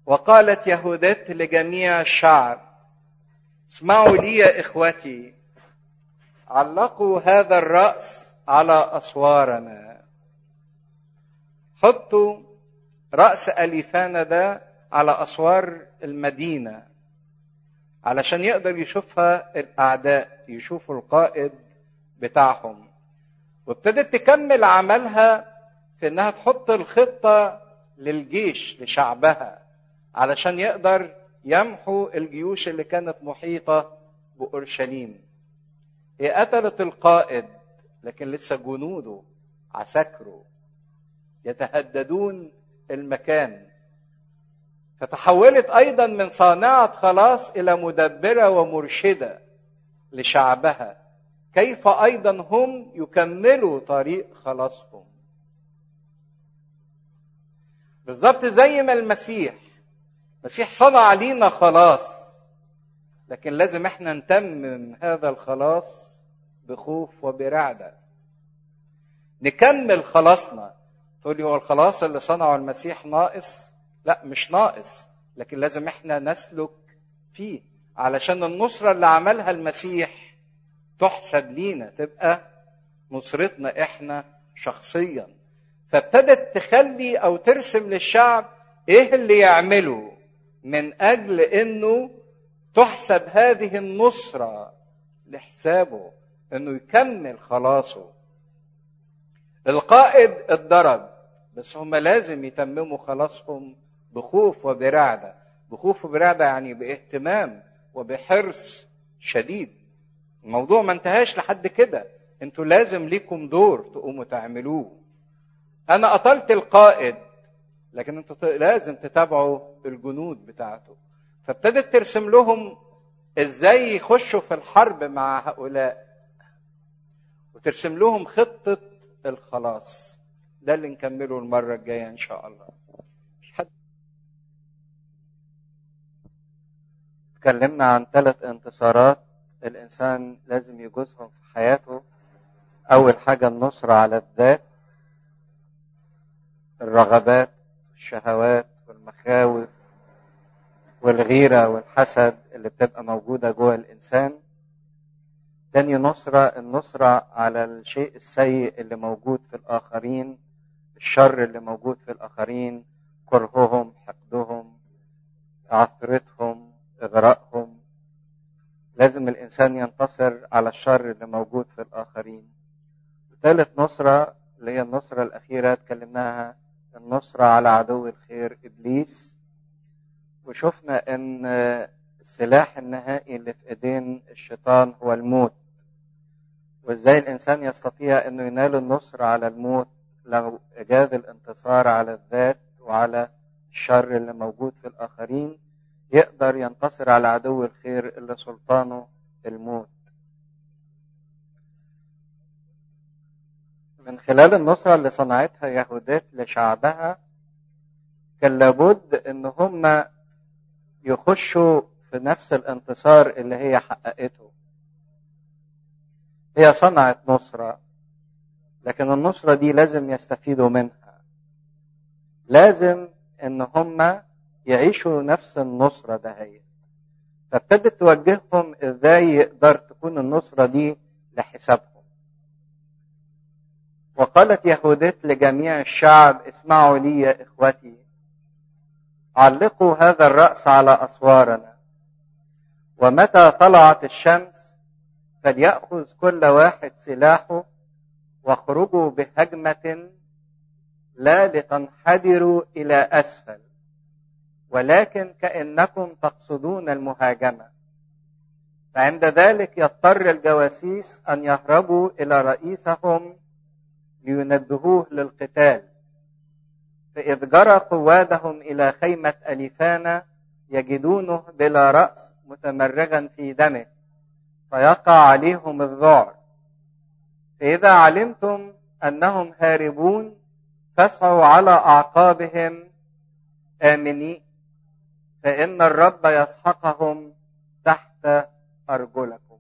وقالت يهودات لجميع الشعب اسمعوا لي يا اخوتي علقوا هذا الراس على اسوارنا حطوا راس اليفانا ده على اسوار المدينه علشان يقدر يشوفها الاعداء يشوفوا القائد بتاعهم وابتدت تكمل عملها في انها تحط الخطه للجيش لشعبها علشان يقدر يمحو الجيوش اللي كانت محيطه باورشليم هي قتلت القائد لكن لسه جنوده عساكره يتهددون المكان فتحولت ايضا من صانعه خلاص الى مدبره ومرشده لشعبها كيف ايضا هم يكملوا طريق خلاصهم بالظبط زي ما المسيح المسيح صنع لينا خلاص لكن لازم احنا نتمم هذا الخلاص بخوف وبرعده نكمل خلاصنا تقول لي هو الخلاص اللي صنعه المسيح ناقص لا مش ناقص لكن لازم احنا نسلك فيه علشان النصرة اللي عملها المسيح تحسب لينا تبقى نصرتنا احنا شخصيا فابتدت تخلي او ترسم للشعب ايه اللي يعمله من اجل انه تحسب هذه النصرة لحسابه انه يكمل خلاصه القائد اتضرب بس هم لازم يتمموا خلاصهم بخوف وبرعدة بخوف وبرعدة يعني باهتمام وبحرص شديد الموضوع ما انتهاش لحد كده انتوا لازم ليكم دور تقوموا تعملوه انا قتلت القائد لكن انتوا لازم تتابعوا الجنود بتاعته فابتدت ترسم لهم ازاي يخشوا في الحرب مع هؤلاء وترسم لهم خطه الخلاص ده اللي نكمله المره الجايه ان شاء الله حد اتكلمنا عن ثلاث انتصارات الانسان لازم يجوزهم في حياته اول حاجه النصره على الذات الرغبات الشهوات والمخاوف والغيره والحسد اللي بتبقى موجوده جوه الانسان تاني نصرة النصرة على الشيء السيء اللي موجود في الآخرين الشر اللي موجود في الآخرين كرههم حقدهم عثرتهم إغراءهم لازم الإنسان ينتصر على الشر اللي موجود في الآخرين ثالث نصرة اللي هي النصرة الأخيرة اتكلمناها النصرة على عدو الخير إبليس وشفنا إن السلاح النهائي اللي في ايدين الشيطان هو الموت وازاي الانسان يستطيع انه ينال النصر على الموت لو اجاد الانتصار على الذات وعلى الشر اللي موجود في الاخرين يقدر ينتصر على عدو الخير اللي سلطانه الموت من خلال النصرة اللي صنعتها يهودات لشعبها كان لابد ان هم يخشوا في نفس الانتصار اللي هي حققته هي صنعت نصرة لكن النصرة دي لازم يستفيدوا منها لازم ان هم يعيشوا نفس النصرة دهيت فابتدت توجههم ازاي يقدر تكون النصرة دي لحسابهم وقالت يهودت لجميع الشعب اسمعوا لي يا اخوتي علقوا هذا الرأس على أسوارنا ومتى طلعت الشمس فليأخذ كل واحد سلاحه واخرجوا بهجمة لا لتنحدروا إلى أسفل ولكن كأنكم تقصدون المهاجمة فعند ذلك يضطر الجواسيس أن يهربوا إلى رئيسهم لينبهوه للقتال فإذ جرى قوادهم إلى خيمة أليفانا يجدونه بلا رأس متمرغا في دمه فيقع عليهم الذعر فإذا علمتم أنهم هاربون فاسعوا على أعقابهم آمنين فإن الرب يسحقهم تحت أرجلكم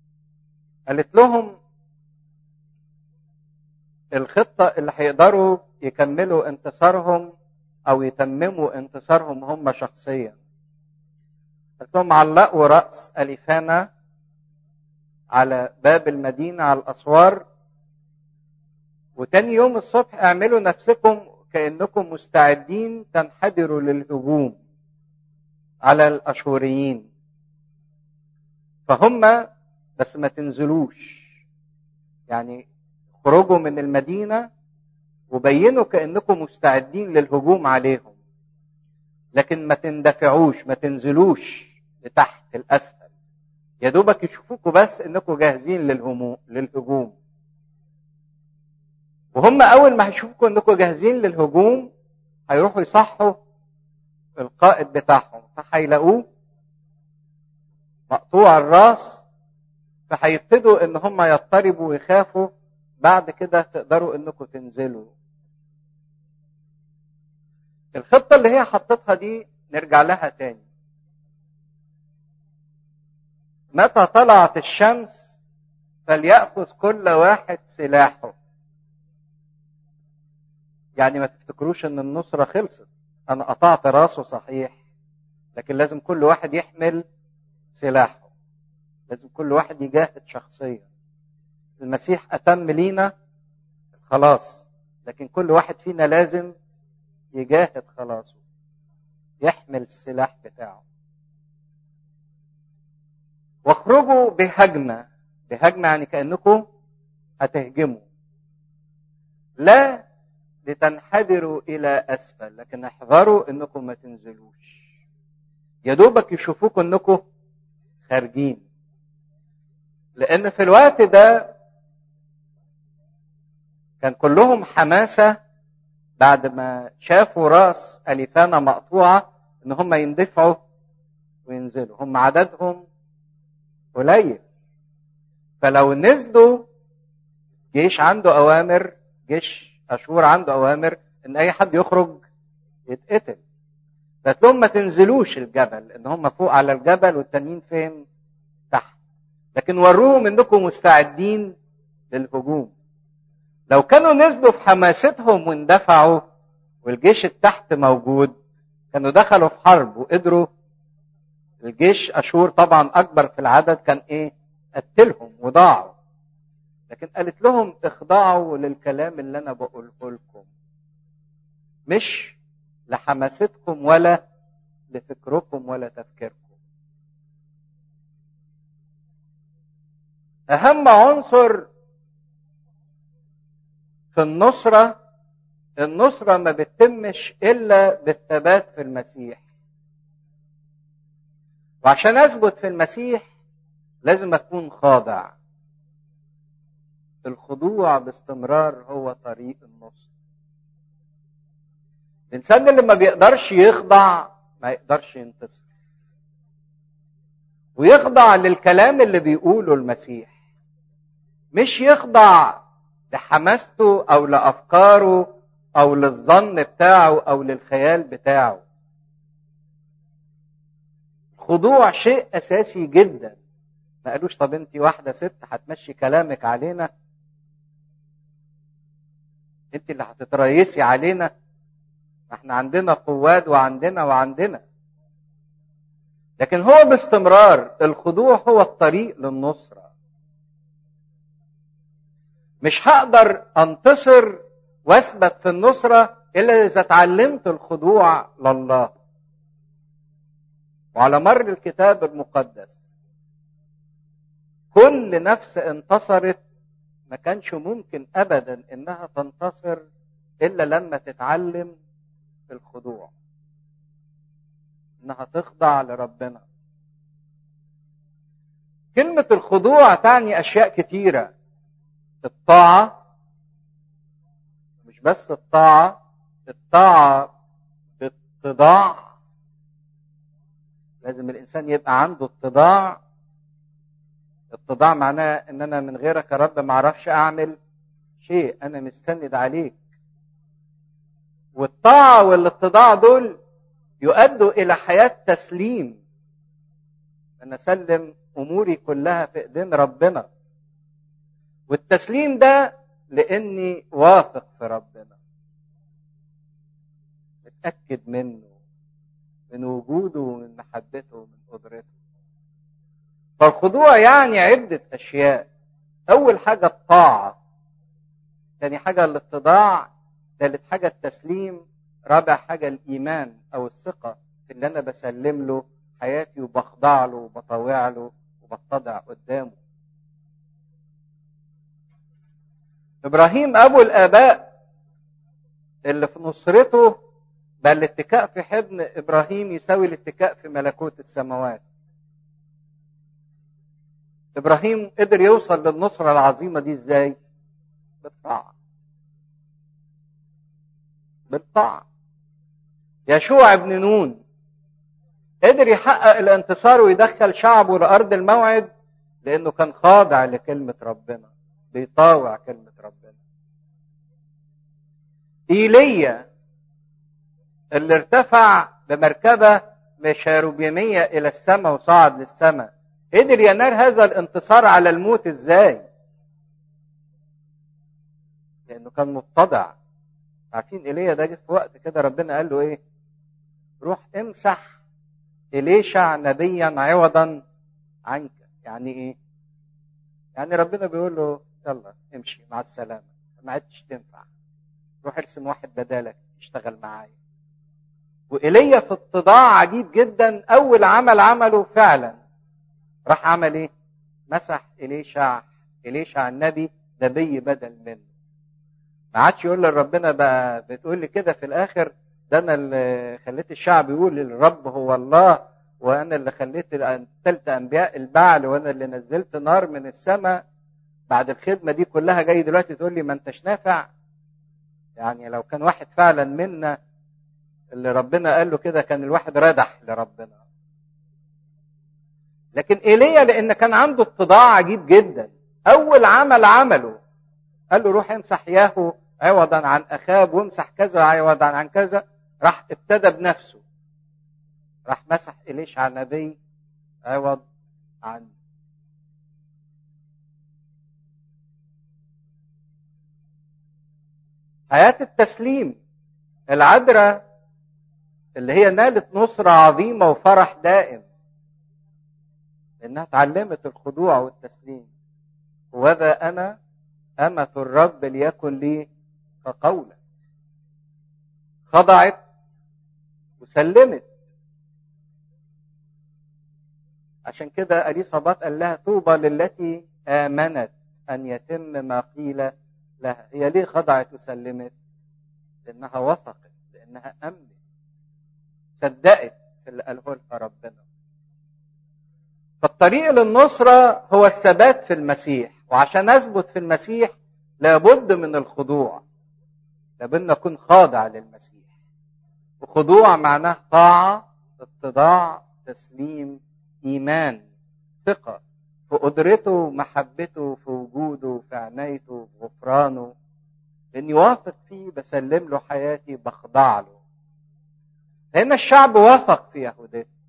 قالت لهم الخطة اللي هيقدروا يكملوا انتصارهم او يتمموا انتصارهم هم شخصيا قلت لهم علقوا راس اليفانا على باب المدينه على الاسوار وتاني يوم الصبح اعملوا نفسكم كانكم مستعدين تنحدروا للهجوم على الاشوريين فهم بس ما تنزلوش يعني خرجوا من المدينه وبينوا كانكم مستعدين للهجوم عليهم لكن ما تندفعوش ما تنزلوش لتحت الاسفل يا دوبك يشوفوكوا بس انكم جاهزين للهمو للهجوم وهم اول ما هيشوفوا انكم جاهزين للهجوم هيروحوا يصحوا القائد بتاعهم فهيلاقوه مقطوع الراس فهيبتدوا ان هم يضطربوا ويخافوا بعد كده تقدروا انكم تنزلوا الخطه اللي هي حطتها دي نرجع لها تاني متى طلعت الشمس فليأخذ كل واحد سلاحه يعني ما تفتكروش ان النصرة خلصت انا قطعت راسه صحيح لكن لازم كل واحد يحمل سلاحه لازم كل واحد يجاهد شخصيا المسيح اتم لينا خلاص لكن كل واحد فينا لازم يجاهد خلاصه يحمل السلاح بتاعه واخرجوا بهجمه بهجمه يعني كانكم هتهجموا لا لتنحدروا الى اسفل لكن احذروا انكم ما تنزلوش يا دوبك يشوفوكم انكم خارجين لان في الوقت ده كان كلهم حماسه بعد ما شافوا راس اليفانا مقطوعه ان هم يندفعوا وينزلوا هم عددهم قليل فلو نزلوا جيش عنده اوامر جيش اشور عنده اوامر ان اي حد يخرج يتقتل فقلت لهم ما تنزلوش الجبل ان هم فوق على الجبل والتانيين فين تحت لكن وروهم انكم مستعدين للهجوم لو كانوا نزلوا في حماستهم واندفعوا والجيش التحت موجود كانوا دخلوا في حرب وقدروا الجيش اشور طبعا اكبر في العدد كان ايه قتلهم وضاعوا لكن قالت لهم اخضعوا للكلام اللي انا بقوله لكم مش لحماستكم ولا لفكركم ولا تفكيركم اهم عنصر في النصرة النصرة ما بتتمش إلا بالثبات في المسيح وعشان أثبت في المسيح لازم أكون خاضع الخضوع باستمرار هو طريق النصر الإنسان اللي ما بيقدرش يخضع ما يقدرش ينتصر ويخضع للكلام اللي بيقوله المسيح مش يخضع لحماسته او لافكاره او للظن بتاعه او للخيال بتاعه خضوع شيء اساسي جدا ما قالوش طب انت واحده ست هتمشي كلامك علينا انت اللي هتتريسي علينا احنا عندنا قواد وعندنا وعندنا لكن هو باستمرار الخضوع هو الطريق للنصره مش هقدر انتصر واثبت في النصرة إلا إذا اتعلمت الخضوع لله وعلى مر الكتاب المقدس كل نفس انتصرت ما كانش ممكن أبدا إنها تنتصر إلا لما تتعلم الخضوع إنها تخضع لربنا كلمة الخضوع تعني أشياء كتيرة الطاعة مش بس الطاعة الطاعة باتضاع لازم الإنسان يبقى عنده اتضاع اتضاع معناه إن أنا من غيرك يا رب ما أعرفش أعمل شيء أنا مستند عليك والطاعة والاتضاع دول يؤدوا إلى حياة تسليم أنا أسلم أموري كلها في إيدين ربنا والتسليم ده لاني واثق في ربنا اتاكد منه من وجوده ومن محبته ومن قدرته فالخضوع يعني عده اشياء اول حاجه الطاعه ثاني حاجه الاتضاع ثالث حاجه التسليم رابع حاجه الايمان او الثقه في اللي انا بسلم له حياتي وبخضع له وبطاوع له وبتضع قدامه ابراهيم ابو الاباء اللي في نصرته بل الاتكاء في حضن ابراهيم يساوي الاتكاء في ملكوت السماوات ابراهيم قدر يوصل للنصره العظيمه دي ازاي بالطاعه بالطاعه يشوع بن نون قدر يحقق الانتصار ويدخل شعبه لارض الموعد لانه كان خاضع لكلمه ربنا بيطاوع كلمه ربنا ايليا اللي ارتفع بمركبه مشاروبيميه الى السماء وصعد للسماء قدر ينال هذا الانتصار على الموت ازاي لانه كان متضع عارفين ايليا ده جه في وقت كده ربنا قال له ايه روح امسح إليشع نبيا عوضا عنك يعني ايه يعني ربنا بيقول له يلا امشي مع السلامة ما عدتش تنفع روح ارسم واحد بدالك يشتغل معايا وإيليا في اتضاع عجيب جدا أول عمل عمله فعلا راح عمل ايه مسح إليشع إليشع النبي نبي بدل منه ما عادش يقول لربنا بقى بتقول لي كده في الآخر ده انا اللي خليت الشعب يقول الرب هو الله وانا اللي خليت قتلت انبياء البعل وانا اللي نزلت نار من السماء بعد الخدمه دي كلها جاي دلوقتي تقول لي ما انتش نافع يعني لو كان واحد فعلا منا اللي ربنا قال له كده كان الواحد ردح لربنا لكن ايليا لان كان عنده اتضاع عجيب جدا اول عمل عمله قال له روح امسح ياهو عوضا عن اخاب وامسح كذا عوضا عن كذا راح ابتدى بنفسه راح مسح إليشع نبي عوض عن حياة التسليم العذراء اللي هي نالت نصرة عظيمة وفرح دائم لأنها تعلمت الخضوع والتسليم وذا أنا أمة الرب ليكن لي كقولك خضعت وسلمت عشان كده اليصابات قال لها طوبى للتي امنت ان يتم ما قيل لها هي ليه خضعت وسلمت لانها وثقت لانها امنت صدقت في اللي قاله لها ربنا فالطريق للنصرة هو الثبات في المسيح وعشان أثبت في المسيح لابد من الخضوع لابد نكون خاضع للمسيح وخضوع معناه طاعة اتضاع تسليم إيمان ثقة في قدرته محبته في وجوده في عنايته في غفرانه إني واثق فيه بسلم له حياتي بخضع له هنا الشعب وثق في يهودته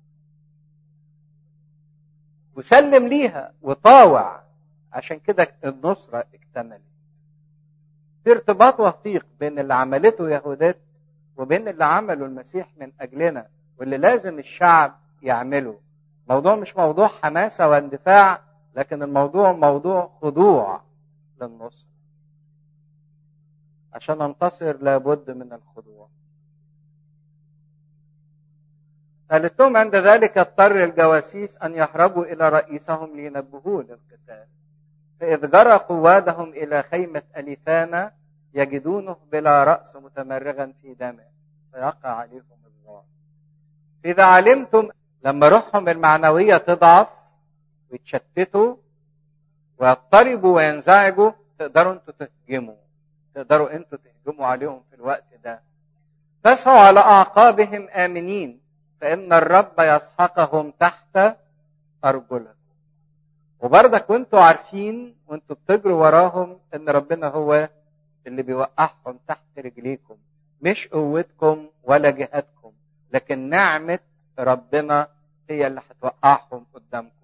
وسلم ليها وطاوع عشان كده النصرة اكتملت في ارتباط وثيق بين اللي عملته يهودات وبين اللي عمله المسيح من أجلنا واللي لازم الشعب يعمله موضوع مش موضوع حماسة واندفاع لكن الموضوع موضوع خضوع للنصر عشان ننتصر لابد من الخضوع قالت لهم عند ذلك اضطر الجواسيس أن يهربوا إلى رئيسهم لينبهوه للقتال فإذ جرى قوادهم إلى خيمة أليفانا يجدونه بلا رأس متمرغا في دمه فيقع عليهم الله إذا علمتم لما روحهم المعنوية تضعف ويتشتتوا ويضطربوا وينزعجوا تقدروا انتوا تهجموا تقدروا انتوا تهجموا عليهم في الوقت ده فاسعوا على أعقابهم آمنين فإن الرب يسحقهم تحت أرجلكم وبرضك وانتوا عارفين وانتوا بتجروا وراهم ان ربنا هو اللي بيوقعهم تحت رجليكم مش قوتكم ولا جهادكم لكن نعمة ربنا هي اللي هتوقعهم قدامكم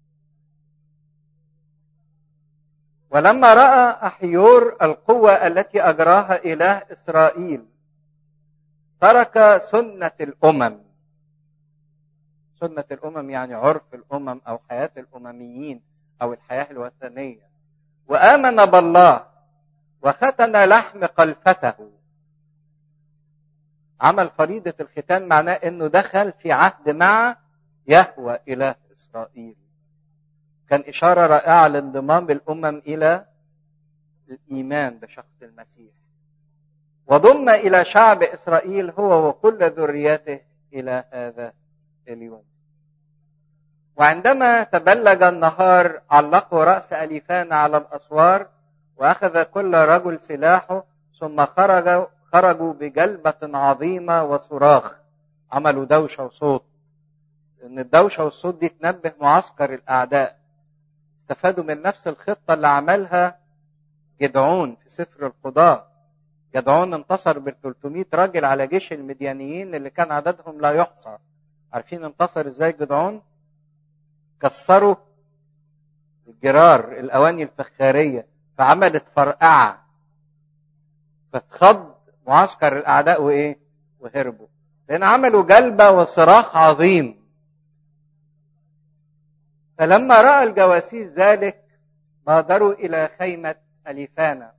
ولما رأى أحيور القوة التي أجراها إله إسرائيل ترك سنة الأمم سنة الأمم يعني عرف الأمم أو حياة الأمميين أو الحياة الوثنية وآمن بالله وختن لحم قلفته عمل فريضة الختان معناه انه دخل في عهد مع يهوى اله اسرائيل كان اشارة رائعة لانضمام الامم الى الايمان بشخص المسيح وضم الى شعب اسرائيل هو وكل ذريته الى هذا اليوم وعندما تبلج النهار علقوا راس اليفان على الاسوار واخذ كل رجل سلاحه ثم خرج خرجوا بجلبة عظيمة وصراخ عملوا دوشة وصوت لأن الدوشة والصوت دي تنبه معسكر الأعداء استفادوا من نفس الخطة اللي عملها جدعون في سفر القضاء جدعون انتصر ب 300 راجل على جيش المديانيين اللي كان عددهم لا يحصى عارفين انتصر ازاي جدعون كسروا الجرار الاواني الفخاريه فعملت فرقعه فاتخض معسكر الاعداء وايه وهربوا لان عملوا جلبه وصراخ عظيم فلما راى الجواسيس ذلك بادروا الى خيمه اليفانا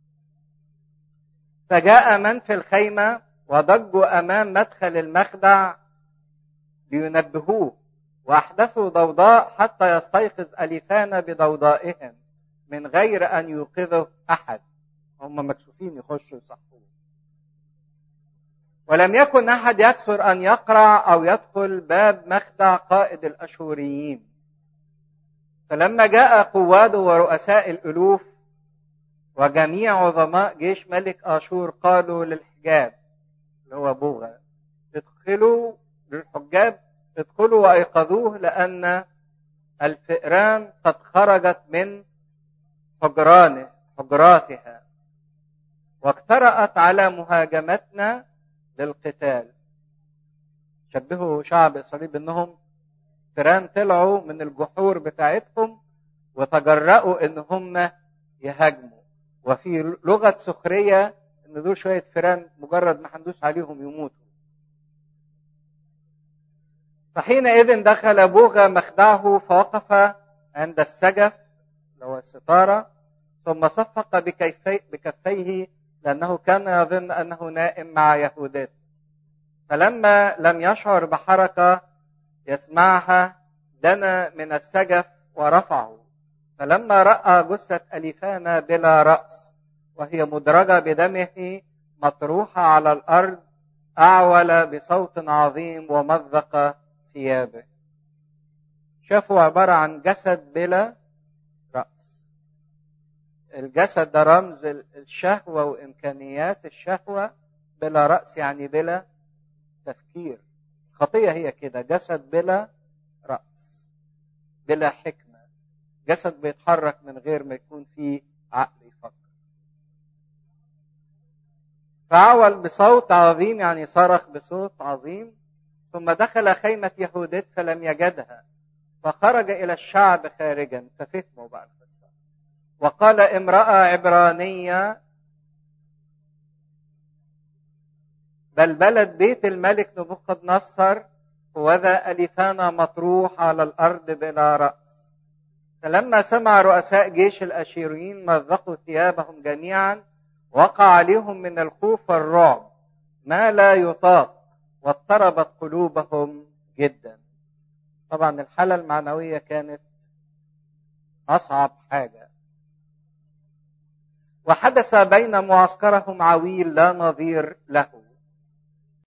فجاء من في الخيمه وضجوا امام مدخل المخدع لينبهوه واحدثوا ضوضاء حتى يستيقظ اليفانا بضوضائهم من غير ان يوقظه احد هم مكسوفين يخشوا يصحوه ولم يكن احد يكثر ان يقرع او يدخل باب مخدع قائد الاشوريين فلما جاء قواده ورؤساء الالوف وجميع عظماء جيش ملك اشور قالوا للحجاب اللي هو بوغا ادخلوا للحجاب ادخلوا وايقظوه لان الفئران قد خرجت من حجرانه حجراتها واقترأت على مهاجمتنا للقتال شبهوا شعب اسرائيل بانهم فئران طلعوا من الجحور بتاعتهم وتجرأوا ان هم يهاجموا وفي لغه سخريه ان دول شويه فئران مجرد ما هندوس عليهم يموتوا فحينئذ دخل بوغا مخدعه فوقف عند السجف اللي هو الستاره ثم صفق بكيفي بكفيه لأنه كان يظن أنه نائم مع يهودات فلما لم يشعر بحركة يسمعها دنا من السجف ورفعه فلما رأى جثة أليفانا بلا رأس وهي مدرجة بدمه مطروحة على الأرض أعول بصوت عظيم ومزق ثيابه شافوا عبارة عن جسد بلا رأس الجسد ده رمز الشهوة وإمكانيات الشهوة بلا رأس يعني بلا تفكير خطية هي كده جسد بلا رأس بلا حكمة جسد بيتحرك من غير ما يكون فيه عقل يفكر فعول بصوت عظيم يعني صرخ بصوت عظيم ثم دخل خيمة يهودت فلم يجدها فخرج إلى الشعب خارجا ففهموا بقى القصة وقال امرأة عبرانية بل بلد بيت الملك نبوخذ نصر وذا ألفانا مطروح على الأرض بلا رأس فلما سمع رؤساء جيش الأشيريين مزقوا ثيابهم جميعا وقع عليهم من الخوف والرعب ما لا يطاق واضطربت قلوبهم جدا طبعا الحالة المعنوية كانت أصعب حاجة وحدث بين معسكرهم عويل لا نظير له